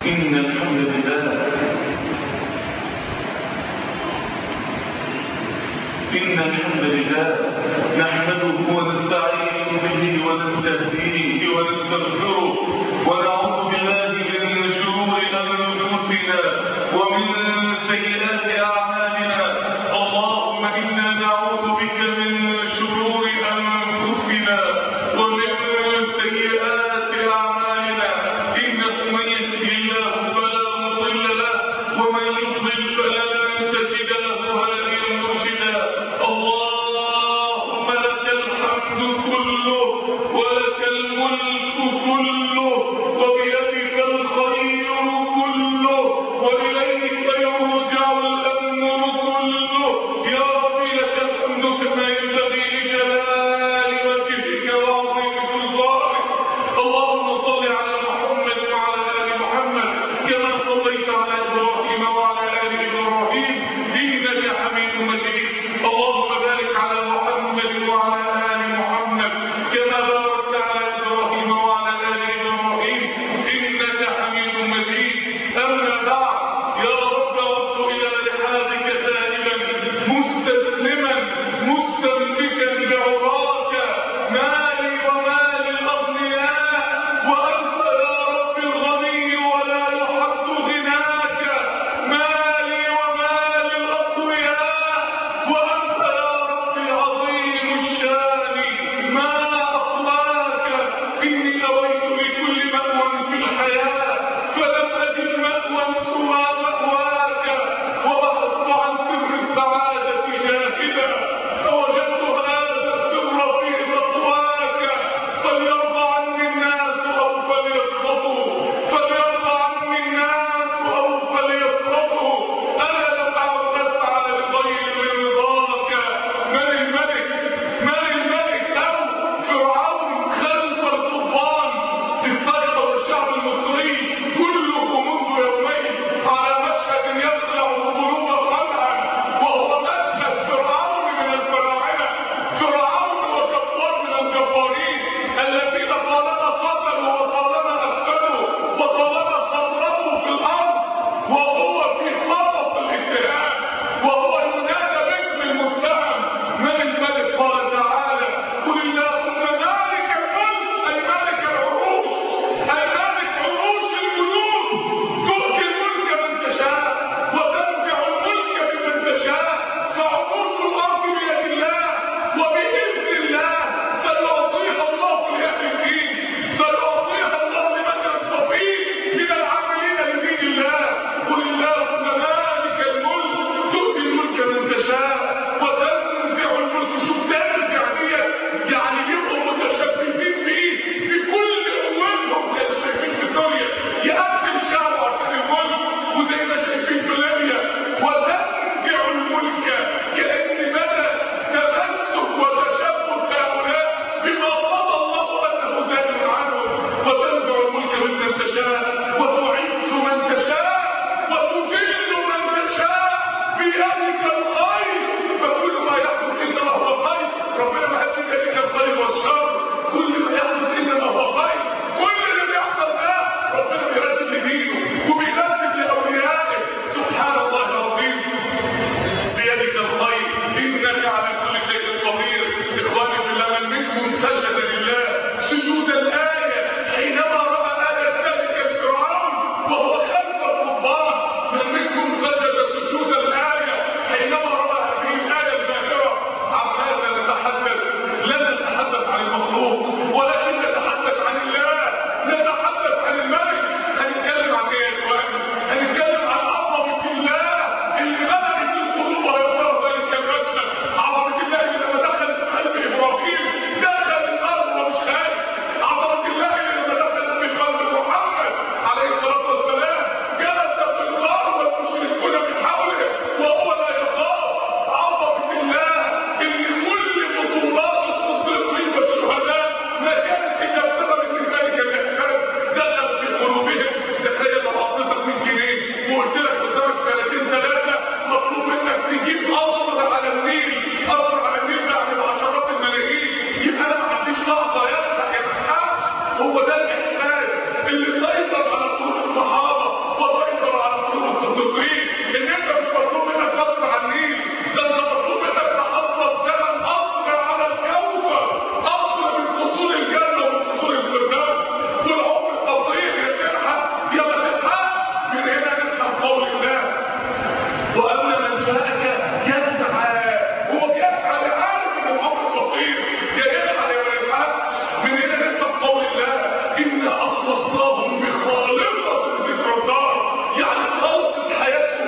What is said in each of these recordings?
إن الحمد لله إن الحمد لله نحمده ونستعين به ونستهديه ونستغفره ونعوذ بالله من شرور أنفسنا ومن سيئات أعمالنا اللهم إنا نعوذ بك من شرور أنفسنا ومن سيئات أعمالنا إنه من يهدي الله فلا مضل له ومن يضلل فلا تجد له هاديا مرشدا اللهم لك الحمد كله ولك الملك كله وبيدك الخير كله وإليك يرجع الأمر كله يا رب لك الحمد كما ينبغي لجلال وجهك وعظيم سلطانك اللهم صل على محمد وعلى آل محمد كما صليت على إبراهيم وعلى آل إبراهيم إنك حميد مجيد اللهم بارك على محمد وعلى آل محمد كما باركت على إبراهيم وعلى آل إبراهيم إنك حميد مجيد أما بعد يا رب وقت إلى لحاذك تائبا مستسلما مستمسكا بعراك مالي ومال الأغنياء وأنت يا رب الغني ولا يحد غناك مالي ومال الأقوياء وأنت يا رب العظيم الشان ما أقواك إني أويت بكل مأوى في الحياة فلم أجد مأوى سوى مأواك وبحثت عن سر السعادة جاهدا فوجدت هذا السر في تقواك فليرضى عني الناس أو فليسخطوا فليرضى عني الناس أو فليسخطوا أنا لم أعتدت على الغير رضاك من الملك من الملك أو فرعون خلف القضبان استيقظ الشعب المصري كله منذ يومين على مشهد يخلع القلوب خلعا وهو مشهد فرعون من الفراعنة فرعون وجبار من الجبارين الذين طالما قتلوا وطالما أفسدوا وطالما خربوا في الأرض وهو في خلط الاتهام وهو ينادى باسم المتهم من الملك قال تعالى قل اللهم مالك الملك أي مالك العروش أي مالك عروش الملوك تؤتي الملك من تشاء وتنزع الملك بمن تشاء فعروش الأرض بيد الله وبإذن الله سيعطيها الله لأهل الدين سيعطيها الله لمن يستطيع من العاملين لدين الله قل اللهم مالك الملك الصديقين ان انت مش مطلوب منك غصب عن النيل ده انت مطلوب منك تحصل ثمن اصل على الكوكب اصل من فصول الجنه ومن فصول الفردوس والعمر قصير يا تلحق يا ما تلحقش من هنا نفهم قول الله واما من جاءك يسعى هو بيسعى لعارف ان العمر قصير يا يلحق يا ما يلحقش من هنا نفهم قول الله انا اخلصناهم بخالصه ذكر الدار يعني خلصت حياتهم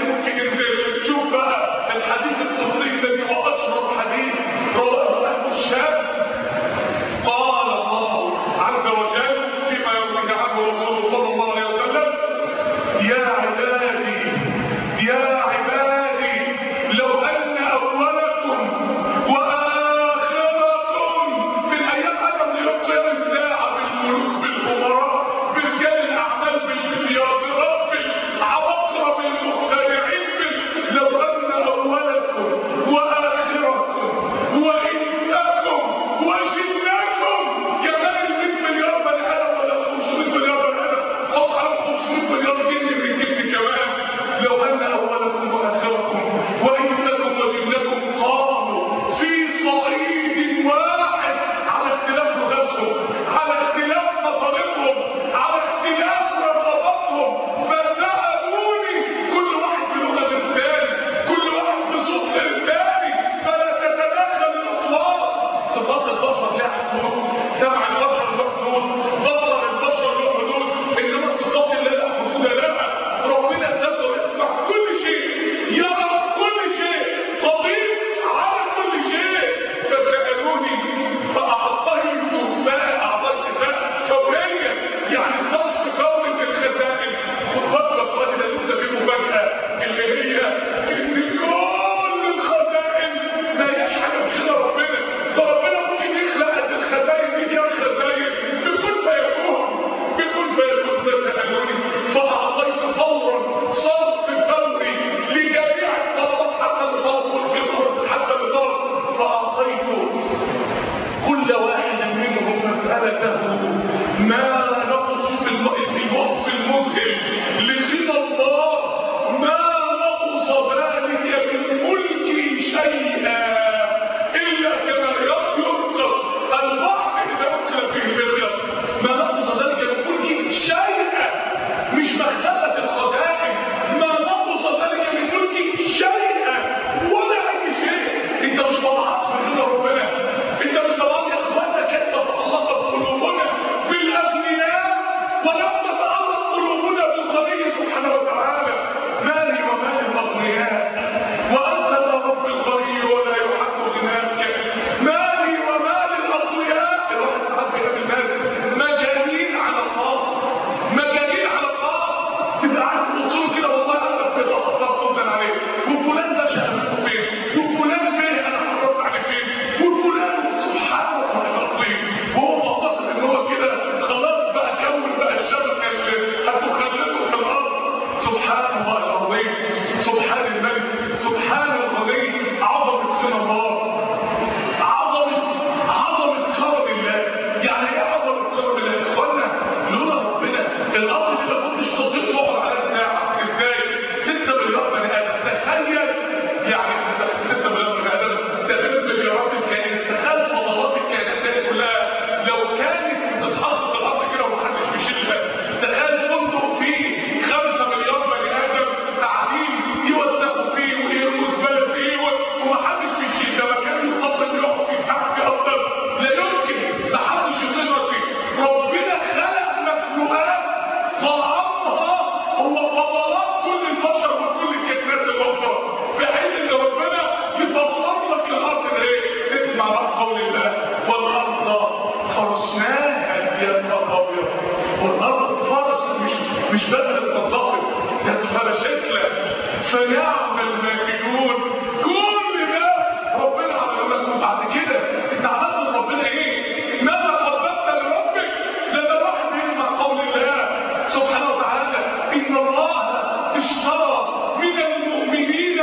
ممكن انت شوف بقى الحديث القدسي الذي هو اشهر حديث رواه اهل الشام قال الله عز وجل فيما يروي عنه رسوله صلى الله عليه وسلم يا عبادي يا عبادي لو ان اولكم واخركم من ايام ادم ليوم قيام الساعه بالملوك بالامراء برجال الاعمال بالمليارديرات بالعباقره بالمخترعين بال- لو ان اولكم واخركم وانساكم وجناكم كمان ال 100 مليار بني ادم ولا 500 مليار بني ادم حط على 500 مليار جن من الجن كمان لو ان اولكم واخركم وانساكم وجناكم قاموا في صعيد واحد على اختلاف لغتهم على اختلاف مطالبهم على اختلاف رغباتهم فسالوني كل واحد بلغه الثاني كل واحد بصوت الثاني فلا تتدخل الاصوات صفات البشر لها حدود سمع البشر له حدود بصر البشر له حدود انما صفات الله لا حدود لها ربنا سبب ويسمع كل شيء يرى كل شيء قدير على كل شيء فسالوني فاعطيت فاعطيت فوريا يعني صرف فوري من الخزائن خد بالك بقى ده لسه في مفاجاه اللي هي ان كل الخزائن ما هياش حاجه في خلق ربنا ده ربنا ممكن يخلق قد الخزائن مليار خزائن بكل فيكون بكل فيكون فسالوني فاعطيت فورا صرف فوري لجميع الطلبات حتى الطلب والجبر حتى الطلب فاعطيت كل واحد منهم مسألته ما نقص في الم- في الوصف المذهل لغنى الله ما نقص ذلك من ملكي شيئا إلا كما ينقص البحر إذا أدخل فيه المخيط ما نقص ذلك من ملكي شيئا مش مختلف الخزائن ما نقص ذلك من ملكي شيئا ولا أي شيء أنت مش طبعا في غنى ربنا انت مش طبعا يا اخوانا كيف تتعلق قلوبنا بالاغنياء ولم تتعلق قلوبنا بالغني سبحانه وتعالى مالي ومال الاغنياء وانت يا رب الغني ولا يحق غناك مالي ومال الاغنياء الواحد ساعات بيقابل ناس مجانين على الله مجانين على الله تبقى قاعد تبص كده والله قلبك بيتقطع غصبا عليه وفلان ده شأنه فين وفلان فين انا حرصت عليه فين وفلان سبحان الله العظيم وهو معتقد ان هو كده خلاص بقى كون بقى الشبكه اللي هتخلده في الارض سبحان الله العظيم سبحان الملك سبحان الغني عظمه سنة الله عظمه عظمه كرم الله يعني ايه عظمه كرم الله يا اخوانا لولا ربنا الارض دي ما كنتش تطيق تقعد على ساعه ازاي 6 مليار بني ادم تخيل يعني 6 مليار بني ادم تخيل مليارات الكائنات تخيل فضلات الكائنات دي كلها لو كانت بتتحط في الارض كده ومحدش بيشيلها تخيل فندق فيه 5 مليار بني ادم قاعدين يوسخوا فيه ويرموا زباله فيه ومحدش بيشيل ده مكان يفضل يقعد فيه تحت اصلا لا يمكن محدش يقدر فيه ربنا خلق مخلوقات ضعفها هو فضلات كل البشر وكل الكائنات الاخرى بحيث ان ربنا يفضل لك الارض ده ايه؟ اسمع بقى قول الله والارض فرشناها يا نهار ابيض والارض فرش مش مش بس تنظفت ده اتفرشت لك فنعم الماكلون كل ده ربنا عمله لك وبعد كده انت عملت لربنا ايه؟ ماذا قدمت لربك؟ لما الواحد بيسمع قول الله سبحانه وتعالى ان الله اشترى من المؤمنين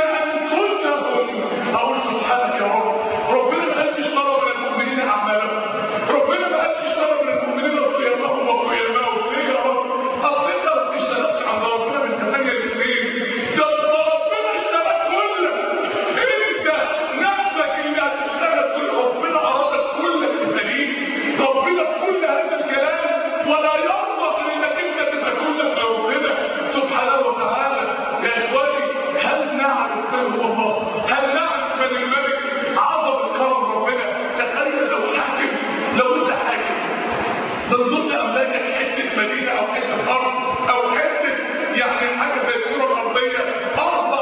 انفسهم اقول سبحانك يا رب ربنا ما قالش اشترى من المؤمنين اعمالهم ربنا ما قالش اشترى من المؤمنين صيامهم وقيامهم ليه يا رب؟ اصل انت ما بتشتغلش عند ربنا من 8 ل 2 ده ربنا اشترى كلك انت نفسك اللي هتشتغل كل ربنا ارادك كلك تبقى ليه ربنا كل هذا الكلام ولا يرضى انك انت تبقى كلك لربنا سبحانه وتعالى يا اخواني هل نعرف من هو الله هل نعرف من الملك عظم كرم ربنا تخيل لو حاكم لو انت حاكم من ضمن املاكك حته مدينه او حته ارض او حته يعني حاجه زي الكره الارضيه اربع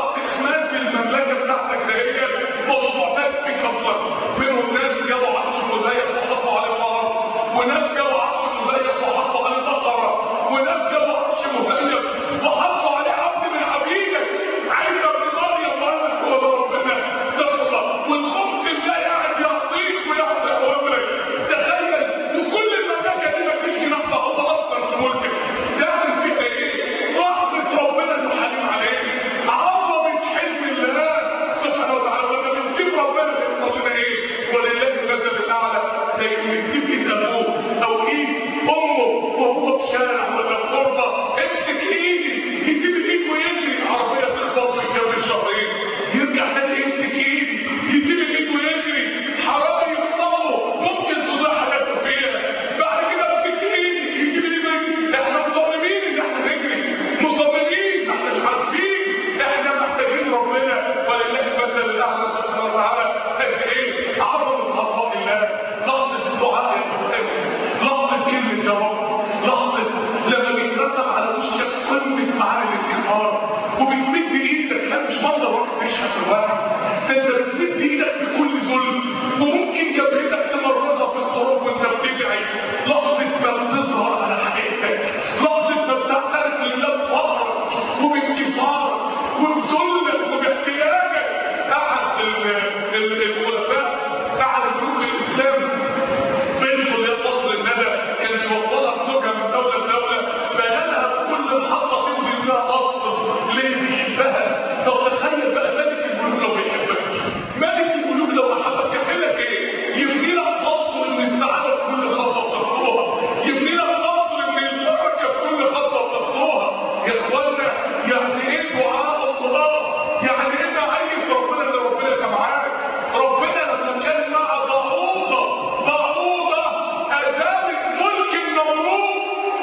الاسلام مش منظر واحد بيشحت الواحد ده انت بتمد ايدك بكل ذل وممكن جبهتك تمرضها في التراب وانت بتدعي لحظه ما بتظهر على حقيقتك لحظه ما بتعترف لله بفقرك وبانكسارك وبذلك وباحتياجك احد ال- ال- الخلفاء احد ملوك الاسلام بنته اللي هي فصل الندى كان بيوصلها زوجها من دوله لدوله بنالها في كل محطه تنزل فيها قصر ليه بيحبها طب تخيل بقى ملك الملوك لو بيحبك ملك الملوك لو احبك يعمل لك ايه؟ يبني لك قصر من السعاده في كل خطوه بتخطوها يبني لك قصر من البركه في كل خطوه بتخطوها يا اخوانا يعني ايه دعاء الله؟ يعني ايه معيه ربنا اللي ربنا كان معاك؟ ربنا لما كان مع بعوضه بعوضه ازالت ملك النمرود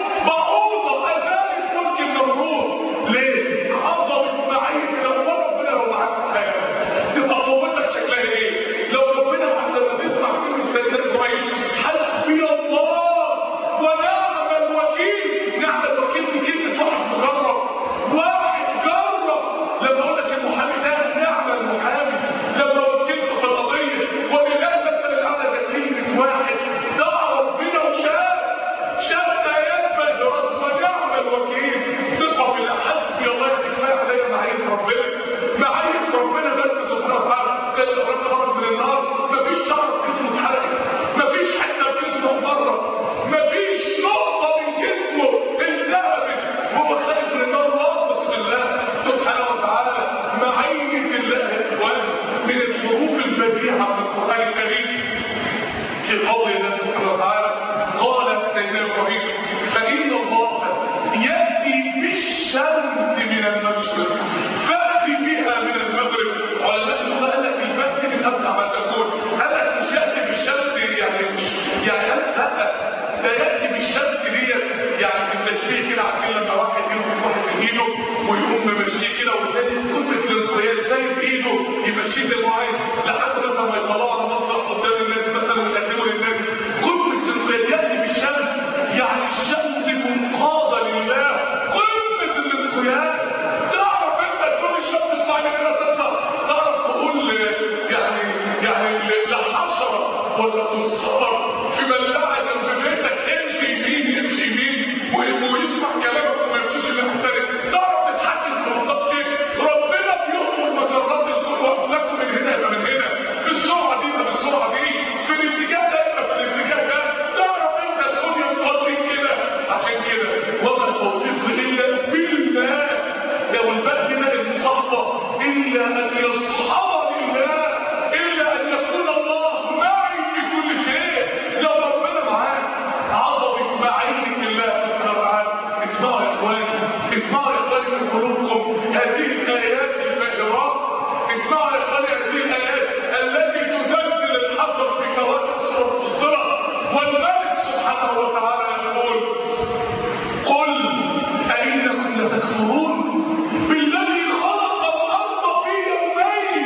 بعوضه ازالت ملك النمرود ليه؟ عظمه معيه لما ربنا لو معاك في حياتك تبقى قوتك شكلها ايه؟ لو ربنا معاك لما تسمع كلمه سيدنا ابراهيم حسبي الله ونعم الوكيل نعم الوكيل دي كلمه واحد مجرب واحد جرب لما اقول لك المحامي ده نعم المحامي لما وكلته في القضيه ولله مثل الاعلى ده كلمه واحد دعا ربنا وشاف شاف ايات بهرات ونعم الوكيل ثقه في الله حسبي الله كفايه عليا معيه ربنا معيه ربنا بس سبحانه وتعالى قال لو انت خرج من النار مفيش شعر في جسمه اتحرق مفيش حته في جسمه اتضرر مفيش نقطه من جسمه انتهبت هو خارج من النار واثق في الله سبحانه وتعالى معيه الله يا اخوان من الحروف البديعه في القران الكريم في قول الله سبحانه وتعالى قال سيدنا ابراهيم فان الله ياتي بالشمس من المشرق فات بها من المغرب علماء اللغه قال لك البت من ابدع ما تكون قال لك مش ياتي بالشمس يعني مش يعني قال لك لا ده ياتي بالشمس ديت يعني في التشبيه كده عارفين لما واحد يمسك واحد من ايده ويقوم ممشيه كده والتاني كلمه الانقياد زي بايده يمشيه زي ما هو عايز لحد مثلا ما يطلعوا على مسرح قدام الناس مثلا ويقدموا للناس قمه الانقياد ياتي بالشمس يعني الشمس منقاده لله قمه الانقياد تعرف انت تقول الشمس تطلع من هنا تطلع تعرف تقول يعني يعني لحشره ولا صرصار في بلاعه جنب بيتك امشي يمين امشي يمين ويسمع كلامك وما يمشيش لحسنك تعرف تتحكم في نقاط شيء ربنا بيأمر مجرات الكون وأفلاكم من هنا يبقى من هنا بالسرعه دي يبقى بالسرعه دي في الاتجاه ده يبقى في الاتجاه ده تعرف انت تكون ينقضي كده عشان كده وما التوفيق الا بالله لو البلد ده المصفى الا ان يصحبني الله الا ان يكون الله معي في كل شيء لو ربنا معاك عظمه معيه الله سبحانه وتعالى اسمعوا يا اخواني اسمعوا يا اخواني من قلوبكم هذه الايات الباهرات اسمعوا يا اخواني هذه الايات التي تزلزل الحجر في كواكب سوره الصلاه والملك سبحانه وتعالى يقول قل أئنكم لتكفرون بالذي خلق الأرض في يومين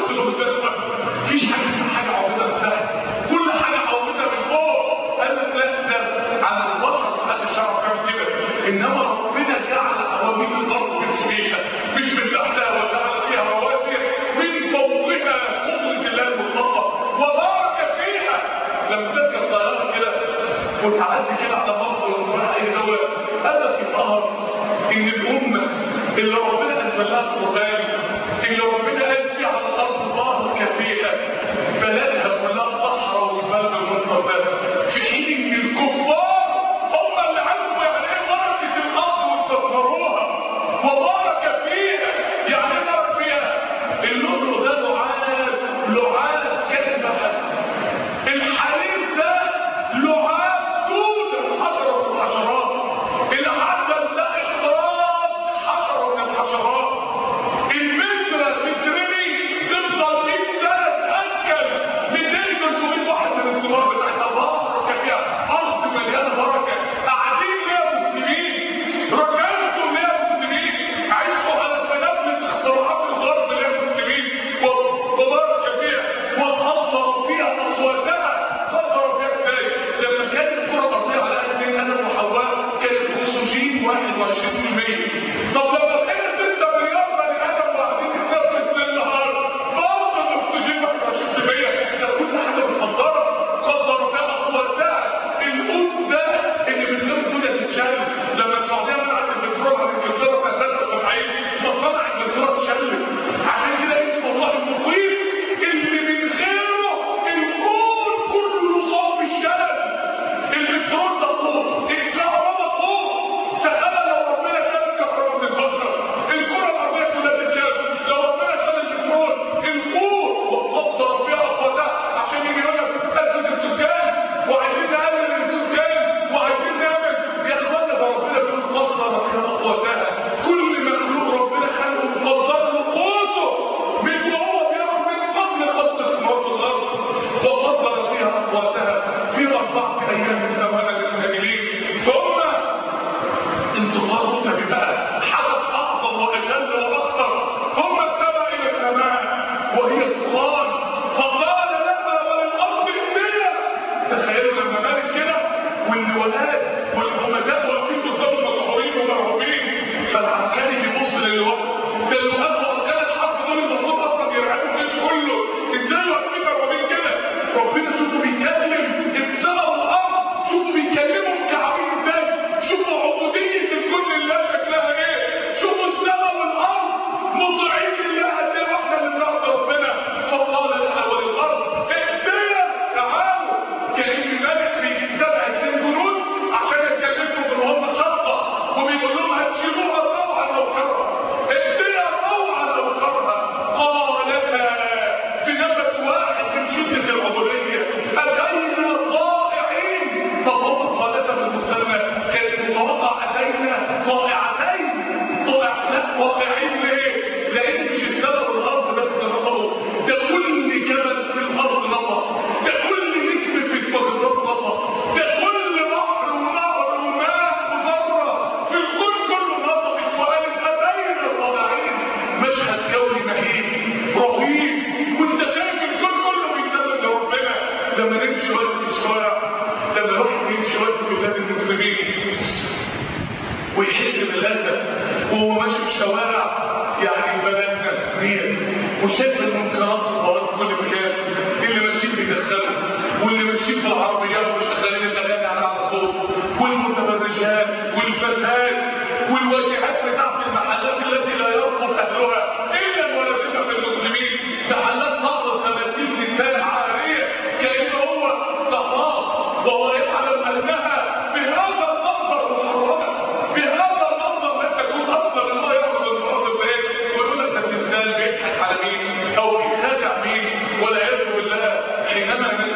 قلت لهم ده مفيش حاجه اسمها حاجه عواملها من تحت كل حاجه عواملها من فوق قال لك لا ده على البشر محدش يعرف يعمل كده انما ربنا جعل عوامل الارض بسبيلها مش من تحتها وجعل فيها رواسي من فوقها قدره الله المطلقه وبارك فيها لما تركب الطياره كده وتعدي كده على مصر وتروح اي دوله هذا في ظهر ان الامه اللي ربنا انزل لها القران اللي ربنا قال فيها على الارض بارك فيها بلدها كلها صحراء وجبال بالمنظر ده في حين ان الكفار هم اللي عرفوا يعني ايه بركه الارض واستثمروها وبارك فيها يعني ايه بارك فيها اللؤلؤ ده لعاب لعاب كالبحر الحرير ده لعاب دود الحشره من الحشرات العسل ده اخراج حشره من الحشرات المتر مترني تفضل 100 سنه تاكل 200 300 واحد من الثمار بتاعتها بركه فيها ارض مليانه بركه قاعدين ليها مسلمين ركنتم ليها مسلمين عشتوا على تنبت اختراعات الغرب ليها مسلمين وبارك فيها وقدر فيها اقواتها قدر فيها ازاي لما كانت الكره الارضيه على قد ادم وحواء كانت اكسجين 21% طب لما بقينا 6 مليار بني ادم وقاعدين نتنفس ليل نهار برضه الاكسجين 21% ده كل حاجه متقدره قدر فيها اقواتها القوت ده اللي من غير الدنيا تتشال لما السعوديه منعت البترول عن انجلترا في 73 مصانع انجلترا اتشلت عشان كده اسم الله المقيم اللي من غيره الكون كله صاب الشلل البترول ده طول الكهرباء طول تخيل لو ربنا شال الكهرباء من البشر الكره الارضيه كلها تتشال لو ربنا شال البترول القوت وقدر فيها اقواتها عشان يجي يقول لك ازمه السكان وعايزين نقلل السكان وعايزين نعمل يا اخوانا ده ربنا بيقول قدر فيها اقواتها كل مخلوق ربنا خلقه وقدر له قوته من وهو بياخد من قبل خلق السماوات والارض وقدر فيها اقواتها في اربعه ايام من زمان للسائلين ثم انتقال رتبي بقى حدث اعظم واجل واخطر ثم استوى الى السماء وهي تقال فقال لها وللارض ائتيا تخيلوا لما مالك كده والولاد والهمداء واقفين قدام المسحورين ومرعوبين فالعسكري بيبص للوقت ده الوقت واركان الحرب دول المفروض اصلا يرعبوا الجيش كله ازاي واقفين مرعوبين كده ربنا شوفوا بيتكلم السماء والارض شوفوا بيتكلموا بكعبين ازاي شوفوا عبوديه الكل لله شكلها ايه شوفوا السماء والارض مطيعين لله قد ايه واحنا اللي بنعصي ربنا فقال لها وللارض ائتيا تعالوا كان الملك بيستدعي اثنين جنود عشان يتكلموا بالوضع شرطه وبيقول لهم هتشيلوها طوعا او كرها ائتيا طوعا او كرها قالتا في نفس واحد من شده العبوديه اتينا طائعين طب هم قالتا بالمسمى كانت متوقع اتينا طائعتين طائعتين طائعين ليه؟ لان مش السماء والارض بس نطقوا ده كل جبل في الارض نطق ده كل نجم في المجرات نطق ده كل بحر ونهر وماء وذره في الكون كله نطقت وقالت اتينا طائعين مشهد كوني مهيب رهيب وانت شايف الكون كله بيسلم لربنا لما نمشي وقت في الشوارع لما الواحد يمشي وقت في بلاد المسلمين ويحس بالاسى وهو ماشي في الشوارع يعني بلدنا دي وشايف المنكرات الفوائد في كل مكان اللي ماشيين بيدخلوا واللي ماشيين في العربيات وشغالين الاغاني على الصوت والمتبرجات والفساد والواجهات بتاعت المحلات التي لا يرقب اهلها الا الولدين في المسلمين محلات نقل تماثيل نساء عاريه كان هو طهار وهو يعلم انها بهذا المنظر محرمه بهذا المنظر لا تجوز اصلا الله ياخذ المنظر ده ويقول لك ده التمثال بيضحك على مين او بيخادع مين والعياذ بالله حينما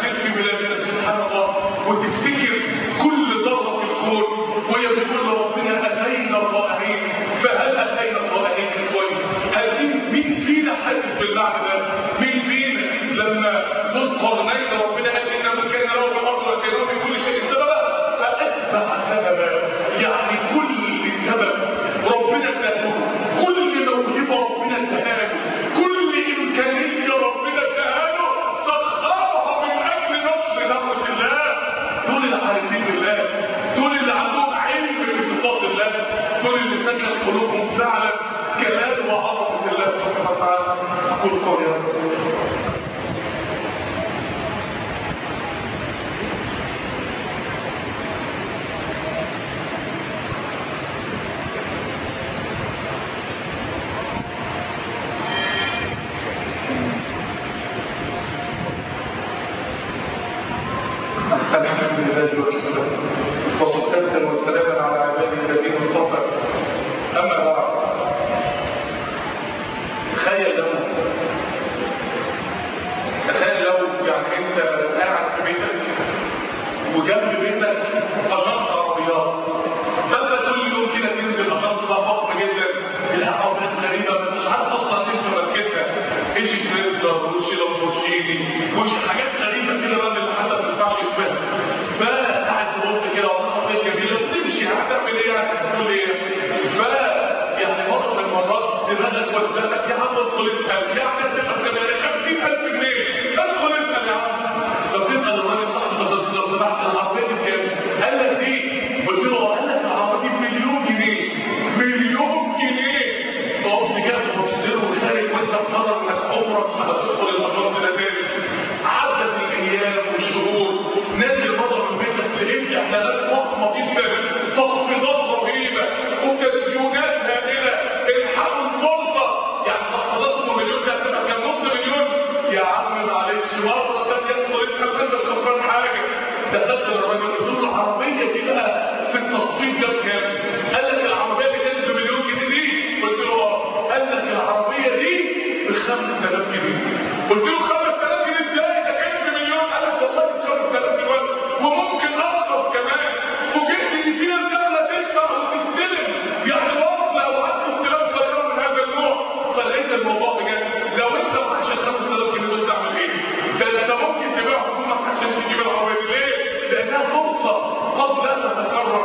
الحمد لله وكفى وصلاة وسلاما على عباده الذين اصطفى أما بعد تخيل لو تخيل لو يعني أنت قاعد في بيتك وجنب بيتك أجنس عربيات فأنت كل يوم كده تنزل أجنس بقى فخم جدا العربيات غريبة مش عارف أصلا اسم ماركتها ايش كريزلر وش لامبورجيني وش حاجات غريبة كده بقى اللي حتى ما تسمعش اسمها فقاعد تبص كده وعربيات جميلة وتمشي هتعمل ايه هتقول ايه ف يعني مرة من المرات دماغك وزنك يا عم ادخل اسأل يا عم تبقى كده 50000 جنيه ادخل اسأل يا عم فبتسأل الراجل صاحب لو سمحت العربية دي بكام؟ قال لك دي قلت له قال لك العربية دي بمليون جنيه مليون جنيه فقمت كده تبص له وخارج وانت بقرر انك عمرك ما هتدخل المطار ده تاني عدت الايام والشهور نازل بره من بيتك لقيت اعلانات فخمه جدا تخفيضات رهيبه وتسيونات هائله الحقوا الفرصه يعني تخفيضاتكم مليون ده هتبقى كام نص مليون يا عم معلش مره ثانيه ادخل اسال انت خسران حاجه دخلت للراجل قلت له العربيه دي بقى في التصفيق ده بكام؟ قال لك العربيه دي كانت بمليون جنيه دي قلت له اه قال لك العربيه دي ب 5000 جنيه قلت له 5000 جنيه ازاي ده كانت بمليون قال لك والله ب 5000 جنيه بس وممكن ارخص كمان فوجئت ان في ناس داخله تدفع وتستلم يعني واصله او عدت استلام سياره من هذا النوع فلقيت الموضوع بجد لو انت معكش 5000 جنيه دول تعمل ايه؟ ده انت ممكن تبيع حكومه عشان تجيب العربيه ليه؟ لانها فرصه قد لا تتكرر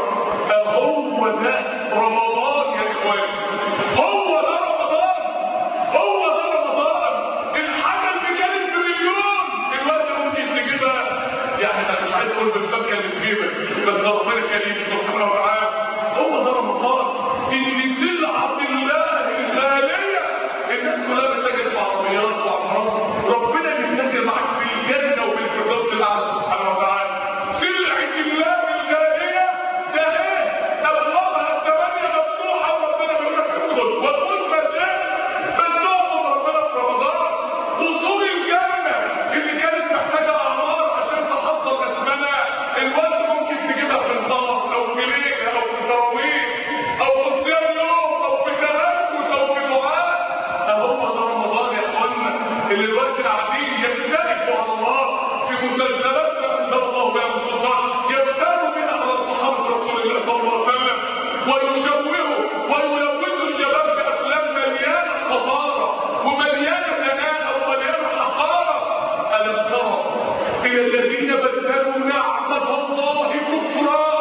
هو ده رمضان يا اخوان هو ده رمضان هو ده رمضان الحاجه اللي كانت بمليون دلوقتي ممكن تجيبها يعني انا مش عايز اقول بالفكه اللي في جيبك بس ربنا كريم سبحانه وتعالى هو ده رمضان ان سلعه الله الغاليه الناس كلها بتتاجر في عربيات وعمارات ربنا بيتاجر معاك في الجنه وبالفردوس الاعلى سبحانه وتعالى سلعه الله الغاليه ده ايه ابوابها الثمانيه مفتوحه وربنا بيقول لك ادخل وادخل ما شئت بس اعبد ربنا في رمضان قصور الجنه اللي كانت محتاجه اعمار عشان تحضر اثمانها الوقت ممكن تجيبها في النهار او في ليله او في تراويح او في صيام يوم او في تهجد او في دعاء اهو ده رمضان يا اخوانا اللي دلوقتي قاعدين يستلفوا على الله في مسلسلات لا انزل الله بها من سلطان يفتروا بها على صحابه رسول الله صلى الله عليه وسلم ويشوهوا ويلوثوا الشباب بافلام مليانه خطاره ومليانه دناءه ومليانه حقاره الم ترى الى الذين بدلوا نعمه الله كفرا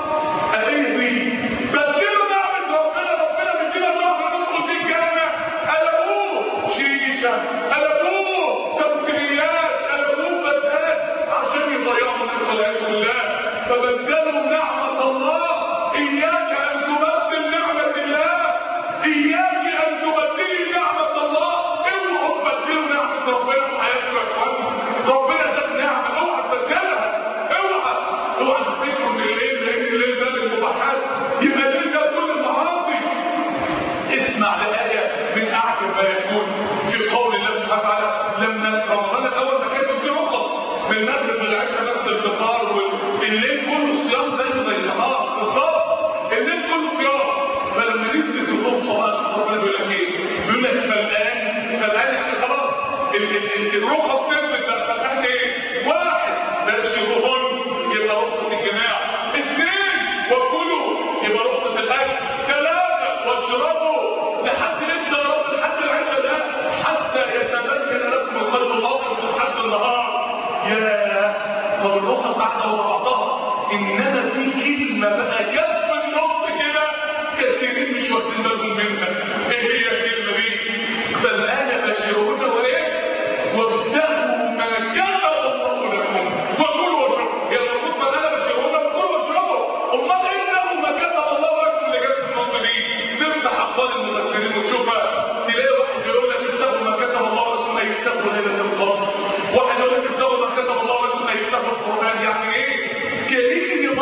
أهدي بدلوا نعمة ربنا ربنا بيدينا شهر ندخل فيه الجنة قلبوه شيشة قلبوه تمثيليات قلبوه فتاات عشان يضيعوا الناس والعياذ بالله فبدلوا نعمة الله إياك أن تبدل نعمة الله إياك أن تبدلي نعمة الله اوعوا تبدلوا نعمة ربنا في حياتكم يا اخوانا ربنا اداك نعمة اوعى تبدلها اوعى اوعى تفتكروا ان الليل لان الليل ده للمباحات يبقى الليل ده كل المعاصي اسمع لآية من أعجب ما يكون في قول الله سبحانه وتعالى لما رمضان الأول ما كانش فيه رخص من المغرب للعشاء بس الفطار والليل كله صيام زيه زي النهار بالظبط الليل كله صيام فلما نزلت الرخصة بقى شوف ربنا بيقول لك ايه؟ بيقول لك فالآن فالآن يعني خلاص ال- ال- ال- الرخص نزلت بقى فالآن ايه؟ واحد بلاش الغبون يبقى رخصة الجماع اثنين وكلوا يبقى رخصة الأكل ثلاثة واشربوا لحد امتى يا رب لحد العشاء ده حتى يتبين لكم الخيط الأبيض من حد النهار يا طب الرخص قاعدة ورا بعضها إنما في كلمة بقى جت في النص كده كثيرين مش واخدين بالهم منها ايه هي الكلمة دي؟ فالآن بشرون وإيه؟ وابتغوا ما كتب الله لكم وكلوا واشربوا يا المفروض فالآن بشرون وكلوا واشربوا أمال إيه إنه ما كتب الله لكم اللي جت في النص دي؟ تفتح أقوال المفسرين وتشوفها تلاقي واحد يقول لك ابتغوا ما كتب الله لكم أي ابتغوا ليلة القدر واحد يقول لك ابتغوا ما كتب الله لكم أي ابتغوا القرآن يعني إيه؟ كأن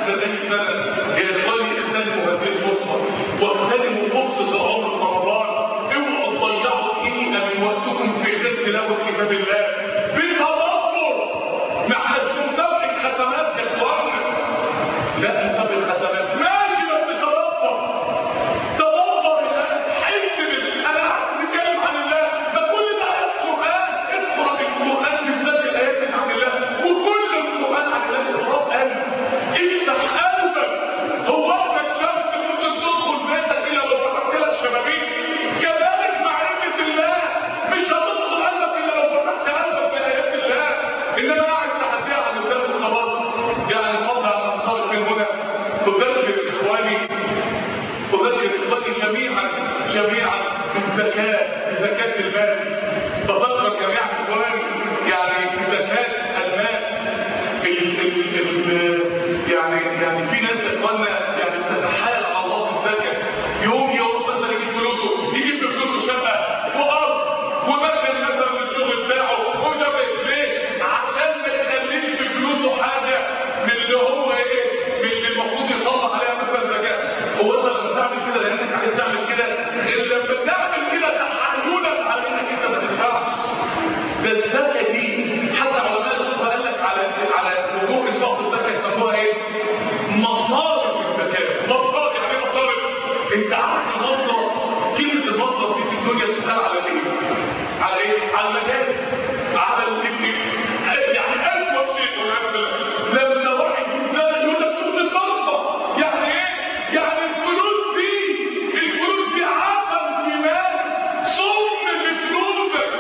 اخر اي سنه يا اخواني اغتنموا هذه الفرصه واغتنموا فرصه العمر في رمضان اوعوا تضيعوا دقيقه من وقتكم في خير تلاوه كتاب الله بتدبر ما احناش مسابقه ختمات يا اخوانا لا مسابقه ختمات ماشي بس تدبر تدبر يا اخي حس بال انا بتكلم عن الله ده كل ده ايات قران اقرا القران بالذات الايات اللي عن الله وكل القران عن الله اقرا قلبك افتح قلبك هو انت الشمس ممكن تدخل بيتك الا لو فتحت لها الشبابيك كذلك معرفه الله مش هتدخل قلبك الا لو فتحت قلبك لايات الله انما قاعد تحديها عن الله وخلاص يعني قبل ان انصرف من هنا اذكر اخواني أذكر إخواني جميعا جميعا بالزكاة بزكاة المال بذكر جميعا إخواني يعني بزكاة المال ال ال ال يعني يعني في ناس إخواننا يعني بتتحايل على الله في الزكاة يوم يوم مثلا يجيب فلوسه يجيب بفلوسه شقة وأرض ومثل مثلا من الشغل بتاعه ومش عارف إيه. ليه؟ عشان ما يخليش في فلوسه حاجة من اللي هو إيه؟ من اللي المفروض يطلع عليها مثلا زكاة هو انت لما تعمل كده لانك عايز تعمل كده غير لما تعمل كده تحايلا على انك انت ما تنفعش ده الزكاه دي حتى علماء الفقه قال لك على على وجوه انفاق الزكاه يسموها ايه؟ مصارف الزكاه مصارف يعني ايه مصارف انت عارف المصرف كلمه المصرف دي في الدنيا بتتقال على ايه؟ على ايه؟ على المدارس على ال يعني اسوء شيء والعياذ بالله لما واحد يتزنق يقول لك شوف الصدقه يعني ايه؟ يعني الفلوس دي الفلوس دي عسل في مال صم في فلوسك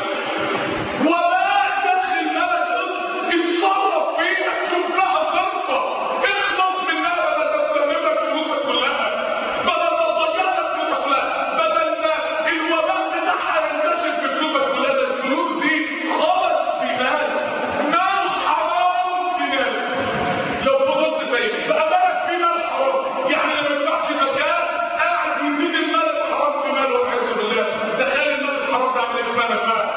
ولا تدخل مالك اتصرف فيها شوف لها صرفه اخلص منها بدل تستمر لك فلوسك كلها بدل ما تضيع لك فلوسك كلها بدل ما الوباء بتاعها ينتشر في فلوسك كلها ده الفلوس دي خلص في مالك مال حرام في مالك لو فضلت سايب بقى مالك في مال حرام يعني ما ينفعش زكاه قاعد يزيد المال الحرام في ماله والعياذ بالله تخيل المال الحرام ده عامل ايه في مالك بقى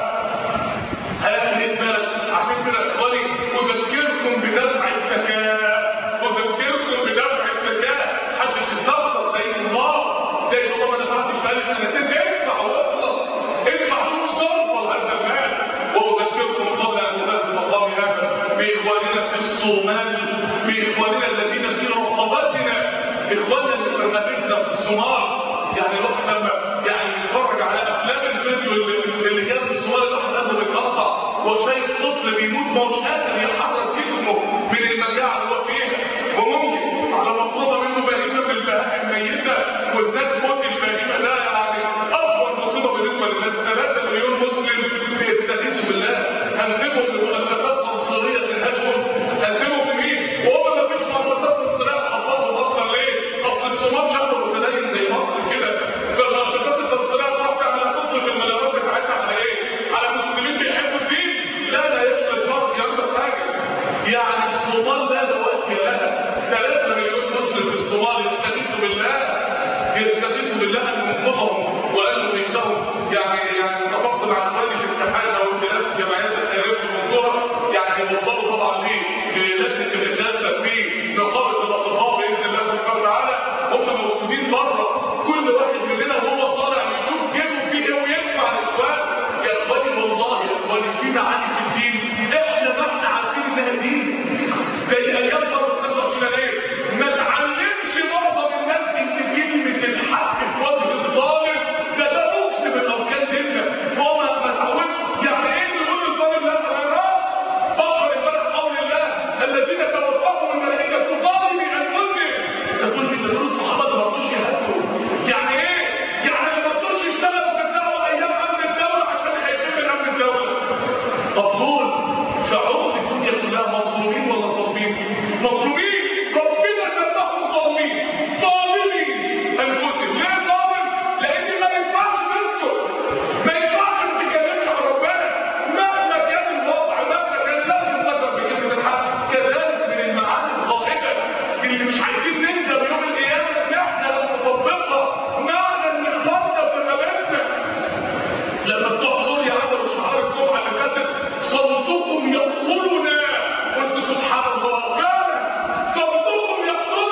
هيعمل ايه في مالك عشان كده يا اخواني اذكركم بدفع الزكاه اذكركم بدفع الزكاه محدش يستخسر زي الله زي الله ما دفعتش بقالي سنتين ادفع واخلص ادفع شوف صرفه هذا المال واذكركم قبل ان انهي المقام هذا باخواننا في الصومال باخواننا الذين في رقبتنا اخواننا اللي في مدينتنا في الصومال يعني الواحد لما يعني يتفرج على افلام الفيديو اللي, اللي كان في الصومال الواحد قلبه بيتقطع وشايف طفل بيموت ما هوش قادر يحرك جسمه من المجاعه اللي هو فيها وممكن على مطلوبه منه بهيمه من البهائم ميته وازداد موت البهيمه ده يعني اكبر مصيبه بالنسبه للناس 3 مليون مسلم بيستغيثوا بالله هنسيبهم لمؤسسات عنصريه تنهشهم هنسيبهم لمين؟ وهو ما فيش مؤسسات عنصريه تحفظهم اصلا ليه؟ اصل الصومال شعب متدين زي مصر كده فالمؤسسات العنصريه تعرف تعمل تصرف المليارات بتاعتها على ايه؟ على المسلمين بيحبوا الدين؟ لا لا يشفى الفرد يعمل حاجه يعني الصومال لا دلوقتي لها 3 مليون مسلم في الصومال يستغيثوا بالله يستغيثوا بالله ان ينقذهم وان يميتهم يعني يعني اتفقت مع اخواني في اتحاد او خلاف الجمعيات الخيريه في المنصوره يعني يوصلوا طبعا ليه للجنه الخلافه في نقابه الاطباء باذن الله سبحانه وتعالى هم موجودين بره كل واحد مننا وهو طالع يشوف جيبه فيه ايه ويدفع الاخوان يا اخواني والله يا اخواني في معاني في الدين احنا ما احنا عارفين انها دين زي ايام ثوره 25 يناير ما تعلمش معظم الناس ان كلمه الحق في وجه الظالم ده ده ركن من اركان ديننا هو ما ما تعودش يعني ايه نقول للظالم لا تغيرها بشر امبارح قول الله الذين توفاهم الملائكه ظالمي انفسهم تقول لي دول الصحابه ده ما رضوش يهدوا يعني ايه؟ يعني ما رضوش يشتغلوا في الدعوه ايام امن الدوله عشان خايفين من امن الدوله طب دول شعوب في الدنيا كلها مظلومين ولا ظالمين؟ مظلومين ربنا سماهم ظالمين ظالمين انفسهم ليه ظالم؟ لان ما ينفعش تسكت ما ينفعش ما تتكلمش عن ربنا مهما كان الوضع مهما كان لازم تقدر بكلمه الحق كذلك من المعاني الغائبه اللي مش عايزين نندم يوم القيامه ان احنا لو نطبقها معنى ان اخواننا في رقبتنا لما بتوع سوريا عملوا شعار الجمعه اللي فاتت صوتكم يقتلنا قلت سبحان الله فعلا صوتكم يقتلنا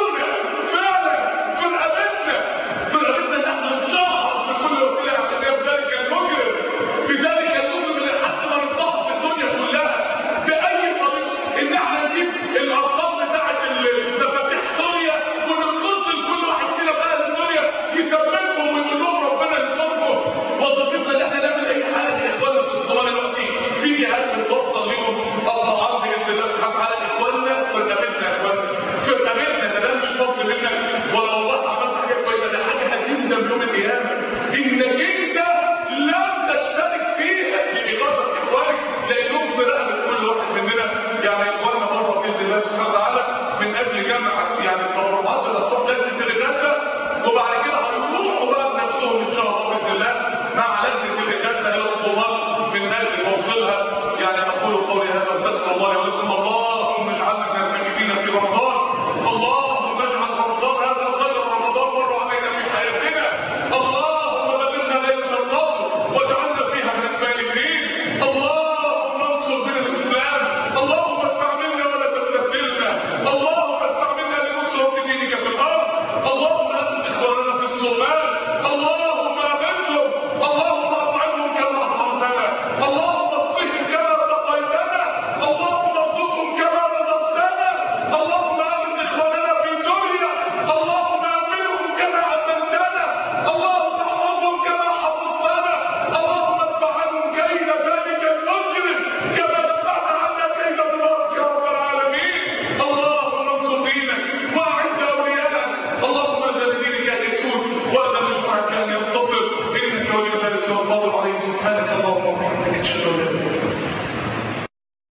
الله ولكم